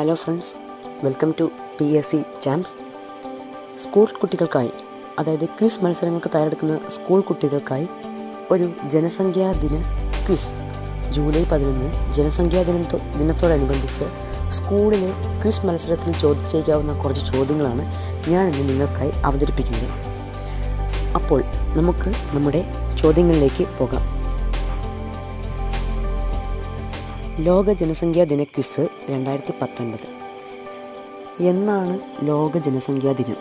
hello friends welcome to P S C champs school കുട്ടികൾക്കായി അതായത് quiz മത്സരങ്ങൾക്ക് തയ്യാറെടുക്കുന്ന സ്കൂൾ കുട്ടികൾക്കായി ഒരു ജനസംഖ്യാ ദിന ക്വിസ് ജൂലൈ പതിനൊന്ന് ജനസംഖ്യാ ദിനം തൊ- ദിനത്തോടനുബന്ധിച്ച് സ്കൂളിലെ ക്വിസ് മത്സരത്തിൽ ചോദിച്ചേക്കാവുന്ന കുറച്ച് ചോദ്യങ്ങളാണ് ഞാൻ ഇന്ന് നിങ്ങൾക്കായി അവതരിപ്പിക്കുന്നത് അപ്പോൾ നമുക്ക് നമ്മുടെ ചോദ്യങ്ങളിലേക്ക് പോകാം ലോക ജനസംഖ്യാ ദിന ക്വിസ് രണ്ടായിരത്തി പത്തൊൻപത് എന്നാണ് ലോക ജനസംഖ്യാ ദിനം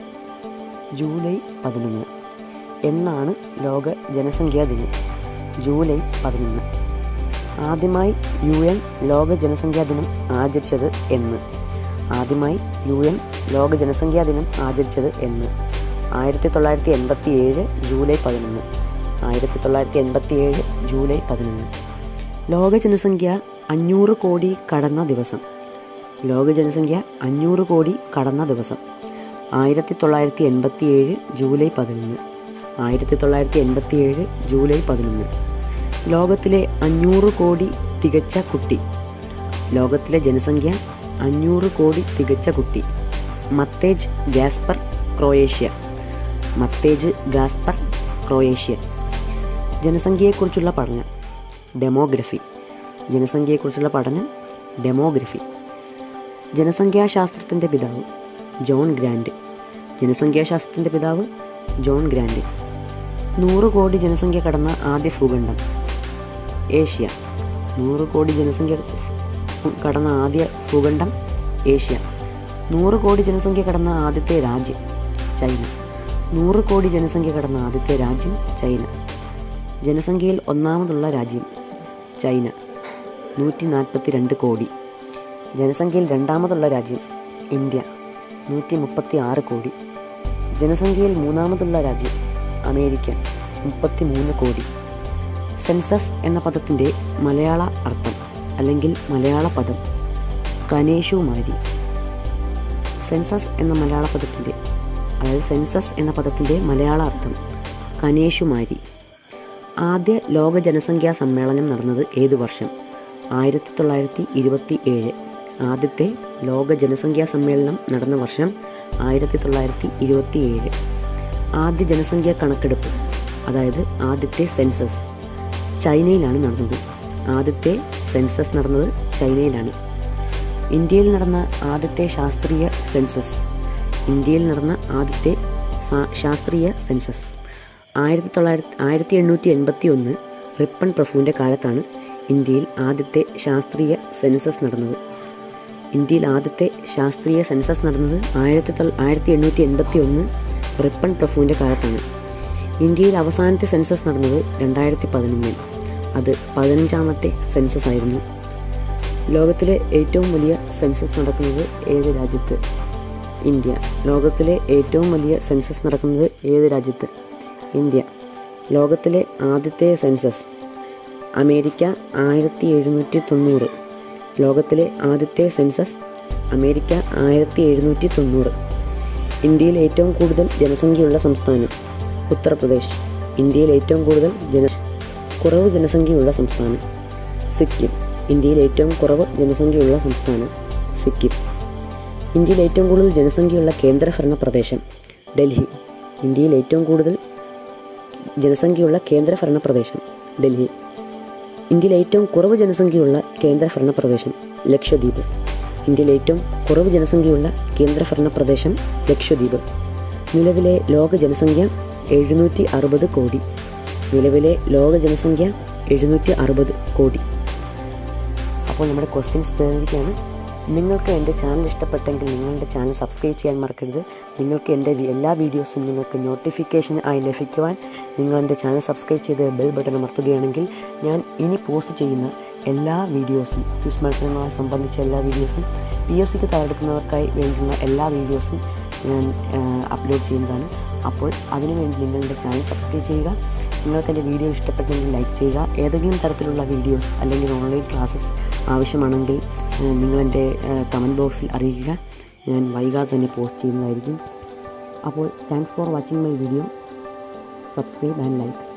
ജൂലൈ പതിനൊന്ന് എന്നാണ് ലോക ജനസംഖ്യാ ദിനം ജൂലൈ പതിനൊന്ന് ആദ്യമായി യു എൻ ലോക ജനസംഖ്യാ ദിനം ആചരിച്ചത് എന്ന് ആദ്യമായി യു എൻ ലോക ജനസംഖ്യാ ദിനം ആചരിച്ചത് എന്ന് ആയിരത്തി തൊള്ളായിരത്തി എൺപത്തി ഏഴ് ജൂലൈ പതിനൊന്ന് ആയിരത്തി തൊള്ളായിരത്തി എൺപത്തി ഏഴ് ജൂലൈ പതിനൊന്ന് ലോക ജനസംഖ്യ അഞ്ഞൂറ് കോടി കടന്ന ദിവസം ലോക ജനസംഖ്യ അഞ്ഞൂറ് കോടി കടന്ന ദിവസം ആയിരത്തി തൊള്ളായിരത്തി എൺപത്തി ഏഴ് ജൂലൈ പതിനൊന്ന് ആയിരത്തി തൊള്ളായിരത്തി എൺപത്തി ഏഴ് ജൂലൈ പതിനൊന്ന് ലോകത്തിലെ അഞ്ഞൂറ് കോടി തികച്ച കുട്ടി ലോകത്തിലെ ജനസംഖ്യ അഞ്ഞൂറ് കോടി തികച്ച കുട്ടി Matej Gaspar Croatia Matej Gaspar Croatia ജനസംഖ്യയെക്കുറിച്ചുള്ള പഠനം ഡെമോഗ്രഫി ജനസംഖ്യയെക്കുറിച്ചുള്ള പഠനം ഡെമോഗ്രഫി ജനസംഖ്യാശാസ്ത്രത്തിൻ്റെ പിതാവ് ജോൺ ഗ്രാൻഡ് ജനസംഖ്യാശാസ്ത്രത്തിൻ്റെ പിതാവ് ജോൺ ഗ്രാൻഡ് നൂറ് കോടി ജനസംഖ്യ കടന്ന ആദ്യ ഭൂഖണ്ഡം ഏഷ്യ നൂറ് കോടി ജനസംഖ്യ കടന്ന ആദ്യ ഭൂഖണ്ഡം ഏഷ്യ നൂറ് കോടി ജനസംഖ്യ കടന്ന ആദ്യത്തെ രാജ്യം ചൈന നൂറ് കോടി ജനസംഖ്യ കടന്ന ആദ്യത്തെ രാജ്യം ചൈന ജനസംഖ്യയിൽ ഒന്നാമതുള്ള രാജ്യം ചൈന നൂറ്റി നാൽപ്പത്തി രണ്ട് കോടി ജനസംഖ്യയിൽ രണ്ടാമതുള്ള രാജ്യം ഇന്ത്യ നൂറ്റി മുപ്പത്തി ആറ് കോടി ജനസംഖ്യയിൽ മൂന്നാമതുള്ള രാജ്യം അമേരിക്ക മുപ്പത്തി മൂന്ന് കോടി സെൻസസ് എന്ന പദത്തിൻ്റെ മലയാള അർത്ഥം അല്ലെങ്കിൽ മലയാള പദം കനേഷുമാരി സെൻസസ് എന്ന മലയാള പദത്തിൻ്റെ അതായത് സെൻസസ് എന്ന പദത്തിൻ്റെ മലയാള അർത്ഥം കനേഷുമാരി ആദ്യ ലോക ജനസംഖ്യാ സമ്മേളനം നടന്നത് ഏത് വർഷം ആയിരത്തി തൊള്ളായിരത്തി ഇരുപത്തി ഏഴ് ആദ്യത്തെ ലോക ജനസംഖ്യാ സമ്മേളനം നടന്ന വർഷം ആയിരത്തി തൊള്ളായിരത്തി ഇരുപത്തി ഏഴ് ആദ്യ ജനസംഖ്യാ കണക്കെടുപ്പ് അതായത് ആദ്യത്തെ സെൻസസ് ചൈനയിലാണ് നടന്നത് ആദ്യത്തെ സെൻസസ് നടന്നത് ചൈനയിലാണ് ഇന്ത്യയിൽ നടന്ന ആദ്യത്തെ ശാസ്ത്രീയ സെൻസസ് ഇന്ത്യയിൽ നടന്ന ആദ്യത്തെ സാ- ശാസ്ത്രീയ സെൻസസ് ആയിരത്തി തൊള്ളായിരത്തി ആയിരത്തി എണ്ണൂറ്റി എൺപത്തി ഒന്ന് റിപ്പൺ പ്രഭുവിൻ്റെ കാലത്താണ് ഇന്ത്യയിൽ ആദ്യത്തെ ശാസ്ത്രീയ സെൻസസ് നടന്നത് ഇന്ത്യയിൽ ആദ്യത്തെ ശാസ്ത്രീയ സെൻസസ് നടന്നത് ആയിരത്തി തൊള്ള ആയിരത്തി എണ്ണൂറ്റി എൺപത്തി ഒന്ന് റിപ്പൺ പ്രഭുവിൻ്റെ കാലത്താണ് ഇന്ത്യയിൽ അവസാനത്തെ സെൻസസ് നടന്നത് രണ്ടായിരത്തി പതിനൊന്നിൽ അത് പതിനഞ്ചാമത്തെ സെൻസസ് ആയിരുന്നു ലോകത്തിലെ ഏറ്റവും വലിയ സെൻസസ് നടക്കുന്നത് ഏത് രാജ്യത്ത് ഇന്ത്യ ലോകത്തിലെ ഏറ്റവും വലിയ സെൻസസ് നടക്കുന്നത് ഏത് രാജ്യത്ത് ഇന്ത്യ ലോകത്തിലെ ആദ്യത്തെ സെൻസസ് അമേരിക്ക ആയിരത്തി എഴുന്നൂറ്റി തൊണ്ണൂറ് ലോകത്തിലെ ആദ്യത്തെ സെൻസസ് അമേരിക്ക ആയിരത്തി എഴുന്നൂറ്റി തൊണ്ണൂറ് ഇന്ത്യയിൽ ഏറ്റവും കൂടുതൽ ജനസംഖ്യയുള്ള സംസ്ഥാനം ഉത്തർപ്രദേശ് ഇന്ത്യയിൽ ഏറ്റവും കൂടുതൽ ജന കുറവ് ജനസംഖ്യയുള്ള സംസ്ഥാനം സിക്കിം ഇന്ത്യയിൽ ഏറ്റവും കുറവ് ജനസംഖ്യയുള്ള സംസ്ഥാനം സിക്കിം ഇന്ത്യയിൽ ഏറ്റവും കൂടുതൽ ജനസംഖ്യയുള്ള കേന്ദ്രഭരണ പ്രദേശം ഡൽഹി ഇന്ത്യയിൽ ഏറ്റവും കൂടുതൽ ജനസംഖ്യയുള്ള കേന്ദ്രഭരണ പ്രദേശം ഡൽഹി ഇന്ത്യയിൽ ഏറ്റവും കുറവ് ജനസംഖ്യയുള്ള കേന്ദ്രഭരണ പ്രദേശം ലക്ഷദ്വീപ് ഇന്ത്യയിൽ ഏറ്റവും കുറവ് ജനസംഖ്യയുള്ള കേന്ദ്രഭരണ പ്രദേശം ലക്ഷദ്വീപ് നിലവിലെ ലോക ജനസംഖ്യ എഴുന്നൂറ്റി അറുപത് കോടി നിലവിലെ ലോക ജനസംഖ്യ എഴുന്നൂറ്റി അറുപത് കോടി അപ്പോൾ നമ്മുടെ ക്വസ്റ്റ്യൻസ് തന്നിരിക്കുകയാണ് നിങ്ങൾക്ക് എൻ്റെ ചാനൽ ഇഷ്ടപ്പെട്ടെങ്കിൽ നിങ്ങളുടെ ചാനൽ സബ്സ്ക്രൈബ് ചെയ്യാൻ മറക്കരുത് നിങ്ങൾക്ക് എൻ്റെ വി- എല്ലാ വീഡിയോസും നിങ്ങൾക്ക് നോട്ടിഫിക്കേഷൻ ആയി ലഭിക്കുവാൻ നിങ്ങൾ എൻ്റെ ചാനൽ സബ്സ്ക്രൈബ് ചെയ്ത് ബെൽ ബട്ടൺ അമർത്തുകയാണെങ്കിൽ ഞാൻ ഇനി പോസ്റ്റ് ചെയ്യുന്ന എല്ലാ വീഡിയോസും ക്വിസ് മത്സരങ്ങളുമായി സംബന്ധിച്ച എല്ലാ വീഡിയോസും പി എസ് സിക്ക് തയ്യാറെടുക്കുന്നവർക്കായി വേണ്ടുന്ന എല്ലാ വീഡിയോസും ഞാൻ അപ്ലോഡ് ചെയ്യുന്നതാണ് അപ്പോൾ അതിനുവേണ്ടി നിങ്ങളുടെ ചാനൽ സബ്സ്ക്രൈബ് ചെയ്യുക നിങ്ങൾക്ക് എൻ്റെ വീഡിയോ ഇഷ്ടപ്പെട്ടെങ്കിൽ ലൈക്ക് ചെയ്യുക ഏതെങ്കിലും തരത്തിലുള്ള വീഡിയോസ് അല്ലെങ്കിൽ ഓൺലൈൻ ക്ലാസ്സസ് ആവശ്യമാണെങ്കിൽ ഏഹ്, നിങ്ങളെൻ്റെ കമൻറ്റ് ബോക്സിൽ അറിയിക്കുക ഞാൻ വൈകാതെ തന്നെ പോസ്റ്റ് ചെയ്യുന്നതായിരിക്കും അപ്പോൾ thanks for watching my video subscribe and like